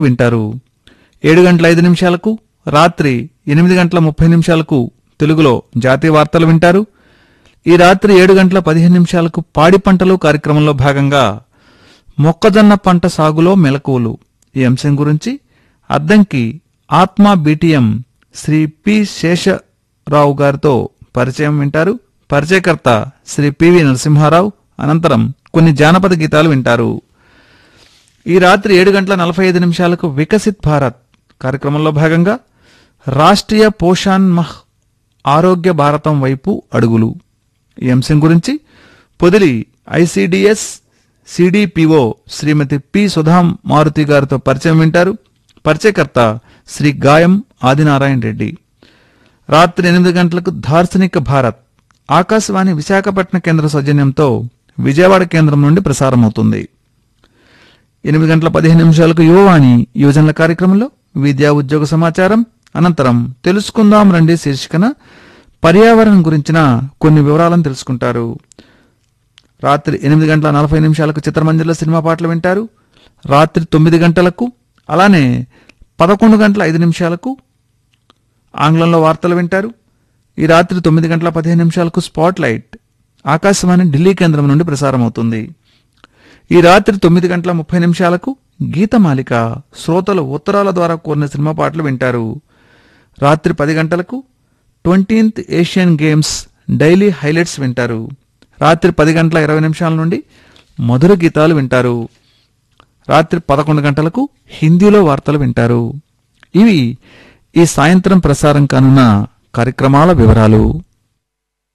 వింటారు ఏడు గంటల ఐదు నిమిషాలకు రాత్రి ఎనిమిది గంటల ముప్పై నిమిషాలకు తెలుగులో జాతీయ వార్తలు వింటారు ఈ రాత్రి ఏడు గంటల పదిహేను నిమిషాలకు పాడి పంటలు కార్యక్రమంలో భాగంగా మొక్కజొన్న పంట సాగులో మెలకువలు ఈ అంశం గురించి అద్దంకి ఆత్మ బీటీఎం శ్రీ పి శేషరావు గారితో పరిచయం వింటారు పరిచయకర్త శ్రీ పివి నరసింహారావు అనంతరం కొన్ని జానపద గీతాలు వింటారు ఈ రాత్రి ఏడు గంటల నలభై ఐదు నిమిషాలకు వికసిత్ భారత్ కార్యక్రమంలో భాగంగా రాష్ట్రీయ పోషాన్ మహ్ ఆరోగ్య భారతం వైపు అడుగులు ఈ అంశం గురించి Podili ICDS CDPO Srimati P Sudham Maruthi గారితో పరిచయం వింటారు పరిచయకర్త శ్రీ గాయం ఆదినారాయణ రెడ్డి రాత్రి ఎనిమిది గంటలకు దార్శనిక భారత్ ఆకాశవాణి విశాఖపట్నం కేంద్ర సౌజన్యంతో విజయవాడ కేంద్రం నుండి ప్రసారమవుతుంది ఎనిమిది గంటల పదిహేను నిమిషాలకు యువవాణి యువజనుల కార్యక్రమంలో విద్యా ఉద్యోగ సమాచారం అనంతరం తెలుసుకుందాం రండి శీర్షికన పర్యావరణం గురించిన కొన్ని వివరాలను తెలుసుకుంటారు రాత్రి ఎనిమిది గంటల నలభై నిమిషాలకు చిత్రమంజరిలో సినిమా పాటలు వింటారు రాత్రి తొమ్మిది గంటలకు అలానే పదకొండు గంటల ఐదు నిమిషాలకు ఆంగ్లంలో వార్తలు వింటారు ఈ రాత్రి తొమ్మిది గంటల పదిహేను నిమిషాలకు స్పాట్ లైట్ ఆకాశవాణి ఢిల్లీ కేంద్రం నుండి ప్రసారమవుతుంది ఈ రాత్రి తొమ్మిది గంటల ముప్పై నిమిషాలకు గీతమాలిక శ్రోతలు ఉత్తరాల ద్వారా కోరిన సినిమా పాటలు వింటారు రాత్రి పది గంటలకు twentieth Asian games daily highlights వింటారు రాత్రి పది గంటల ఇరవై నిమిషాల నుండి మధుర గీతాలు వింటారు రాత్రి పదకొండు గంటలకు హిందీలో వార్తలు వింటారు ఇవి ఈ సాయంత్రం ప్రసారం కానున్న కార్యక్రమాల వివరాలు